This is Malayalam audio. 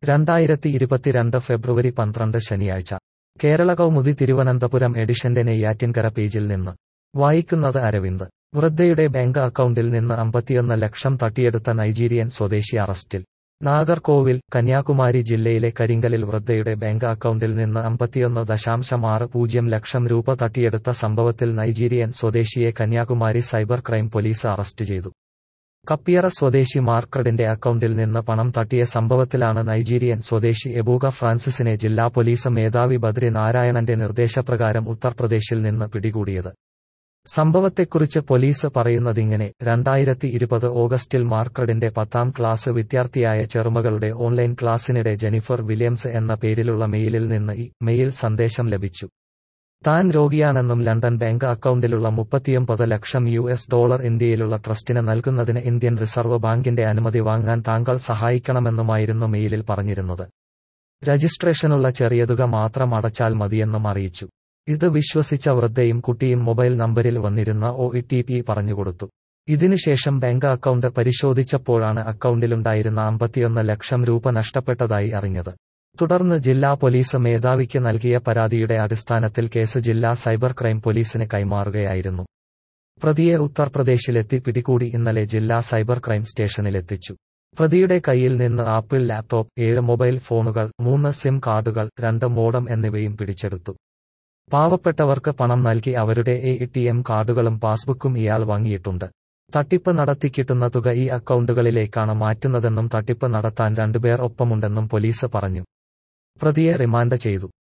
രണ്ടായിരത്തി ഇരുപത്തിരണ്ട് ഫെബ്രുവരി പന്ത്രണ്ട് ശനിയാഴ്ച കേരള കൗമുദി തിരുവനന്തപുരം എഡിഷന്റെ നെയ്യാറ്റിൻകര പേജിൽ നിന്ന് വായിക്കുന്നത് അരവിന്ദ് വൃദ്ധയുടെ ബാങ്ക് അക്കൗണ്ടിൽ നിന്ന് അമ്പത്തിയൊന്ന് ലക്ഷം തട്ടിയെടുത്ത നൈജീരിയൻ സ്വദേശി അറസ്റ്റിൽ നാഗർകോവിൽ കന്യാകുമാരി ജില്ലയിലെ കരിങ്കലിൽ വൃദ്ധയുടെ ബാങ്ക് അക്കൗണ്ടിൽ നിന്ന് അമ്പത്തിയൊന്ന് ദശാംശം ആറ് പൂജ്യം ലക്ഷം രൂപ തട്ടിയെടുത്ത സംഭവത്തിൽ നൈജീരിയൻ സ്വദേശിയെ Kanyakumari cyber crime police arrest ചെയ്തു കപ്പിയറ സ്വദേശി മാർക്കഡിന്റെ അക്കൗണ്ടിൽ നിന്ന് പണം തട്ടിയ സംഭവത്തിലാണ് നൈജീരിയൻ സ്വദേശി എബൂക ഫ്രാൻസിസിനെ ജില്ലാ പോലീസ് മേധാവി ബദ്രി നാരായണന്റെ നിർദ്ദേശപ്രകാരം ഉത്തർപ്രദേശിൽ നിന്ന് പിടികൂടിയത് സംഭവത്തെക്കുറിച്ച് പോലീസ് പറയുന്നതിങ്ങനെ രണ്ടായിരത്തി ഇരുപത് ഓഗസ്റ്റിൽ മാർക്കഡിന്റെ പത്താം ക്ലാസ് വിദ്യാർത്ഥിയായ ചെറുമകളുടെ ഓൺലൈൻ ക്ലാസ്സിനിടെ ജെനിഫർ വില്യംസ് എന്ന പേരിലുള്ള മെയിലിൽ നിന്ന് ഈ മെയിൽ സന്ദേശം ലഭിച്ചു താൻ രോഗിയാണെന്നും ലണ്ടൻ ബാങ്ക് അക്കൗണ്ടിലുള്ള മുപ്പത്തിയൊമ്പത് ലക്ഷം യു എസ് ഡോളർ ഇന്ത്യയിലുള്ള ട്രസ്റ്റിന് നൽകുന്നതിന് ഇന്ത്യൻ റിസർവ് ബാങ്കിന്റെ അനുമതി വാങ്ങാൻ താങ്കൾ സഹായിക്കണമെന്നുമായിരുന്നു മെയിലിൽ പറഞ്ഞിരുന്നത് രജിസ്ട്രേഷനുള്ള ചെറിയ തുക മാത്രം അടച്ചാൽ മതിയെന്നും അറിയിച്ചു ഇത് വിശ്വസിച്ച വൃദ്ധയും കുട്ടിയും മൊബൈൽ നമ്പരിൽ വന്നിരുന്ന ഒ ഇ ടി പി പറഞ്ഞുകൊടുത്തു ഇതിനുശേഷം ബാങ്ക് അക്കൗണ്ട് പരിശോധിച്ചപ്പോഴാണ് അക്കൗണ്ടിലുണ്ടായിരുന്ന അമ്പത്തിയൊന്ന് ലക്ഷം രൂപ നഷ്ടപ്പെട്ടതായി അറിഞ്ഞത് തുടർന്ന് ജില്ലാ പോലീസ് മേധാവിക്ക് നൽകിയ പരാതിയുടെ അടിസ്ഥാനത്തിൽ കേസ് ജില്ലാ സൈബർ ക്രൈം പോലീസിന് കൈമാറുകയായിരുന്നു പ്രതിയെ ഉത്തർപ്രദേശിലെത്തി പിടികൂടി ഇന്നലെ ജില്ലാ സൈബർ ക്രൈം സ്റ്റേഷനിലെത്തിച്ചു പ്രതിയുടെ കയ്യിൽ നിന്ന് ആപ്പിൾ ലാപ്ടോപ്പ് ഏഴ് മൊബൈൽ ഫോണുകൾ മൂന്ന് സിം കാർഡുകൾ രണ്ട് മോഡം എന്നിവയും പിടിച്ചെടുത്തു പാവപ്പെട്ടവർക്ക് പണം നൽകി അവരുടെ എ ടി എം കാർഡുകളും പാസ്ബുക്കും ഇയാൾ വാങ്ങിയിട്ടുണ്ട് തട്ടിപ്പ് നടത്തി കിട്ടുന്ന തുക ഈ അക്കൗണ്ടുകളിലേക്കാണ് മാറ്റുന്നതെന്നും തട്ടിപ്പ് നടത്താൻ രണ്ടുപേർ ഒപ്പമുണ്ടെന്നും പോലീസ് പറഞ്ഞു പ്രതിയെ റിമാൻഡ് ചെയ്തു